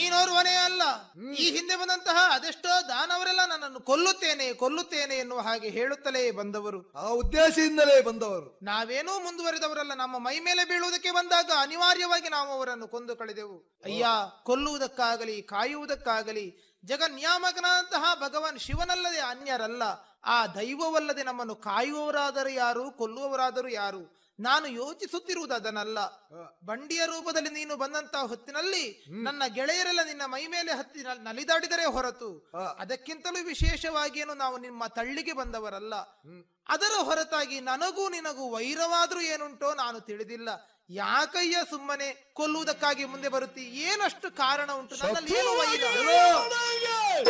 ನೀನೋರ್ವನೇ ಅಲ್ಲ ಈ ಹಿಂದೆ ಬಂದಂತಹ ಅದೆಷ್ಟೋ ದಾನವರೆಲ್ಲ ನನ್ನನ್ನು ಕೊಲ್ಲುತ್ತೇನೆ ಕೊಲ್ಲುತ್ತೇನೆ ಎನ್ನುವ ಹಾಗೆ ಹೇಳುತ್ತಲೇ ಬಂದವರು ಆ ಉದ್ದೇಶದಿಂದಲೇ ಬಂದವರು ನಾವೇನೂ ಮುಂದುವರೆದವರಲ್ಲ ನಮ್ಮ ಮೈ ಮೇಲೆ ಬೀಳುವುದಕ್ಕೆ ಬಂದಾಗ ಅನಿವಾರ್ಯವಾಗಿ ನಾವು ಅವರನ್ನು ಕೊಂದು ಕಳೆದೆವು ಅಯ್ಯ ಕೊಲ್ಲುವುದಕ್ಕಾಗಲಿ ಕಾಯುವುದಕ್ಕಾಗಲಿ ಜಗನ್ಯಾಮಕನಾದಂತಹ ಭಗವಾನ್ ಶಿವನಲ್ಲದೆ ಅನ್ಯರಲ್ಲ ಆ ದೈವವಲ್ಲದೆ ನಮ್ಮನ್ನು ಕಾಯುವವರಾದರೂ ಯಾರು ಕೊಲ್ಲುವವರಾದರೂ ಯಾರು ನಾನು ಯೋಚಿಸುತ್ತಿರುವುದು ಅದನ್ನಲ್ಲ ಬಂಡಿಯ ರೂಪದಲ್ಲಿ ನೀನು ಬಂದಂತಹ ಹೊತ್ತಿನಲ್ಲಿ ನನ್ನ ಗೆಳೆಯರೆಲ್ಲ ನಿನ್ನ ಮೈ ಮೇಲೆ ಹತ್ತಿ ನ- ನಲಿದಾಡಿದರೆ ಹೊರತು ಆ. ಅದಕ್ಕಿಂತಲೂ ವಿಶೇಷವಾಗಿ ಏನು ನಾವು ನಿಮ್ಮ ತಳ್ಳಿಗೆ ಬಂದವರಲ್ಲ ಅದರ ಹೊರತಾಗಿ ನನಗೂ ನಿನಗೂ ವೈರವಾದ್ರೂ ಏನುಂಟೋ ನಾನು ತಿಳಿದಿಲ್ಲ ಯಾಕಯ್ಯ ಸುಮ್ಮನೆ ಕೊಲ್ಲುವುದಕ್ಕಾಗಿ ಮುಂದೆ ಬರುತ್ತಿ ಏನಷ್ಟು ಕಾರಣ ಉಂಟು ನನ್ನಲ್ಲಿ ಏನು ವೈರ ಏನೋ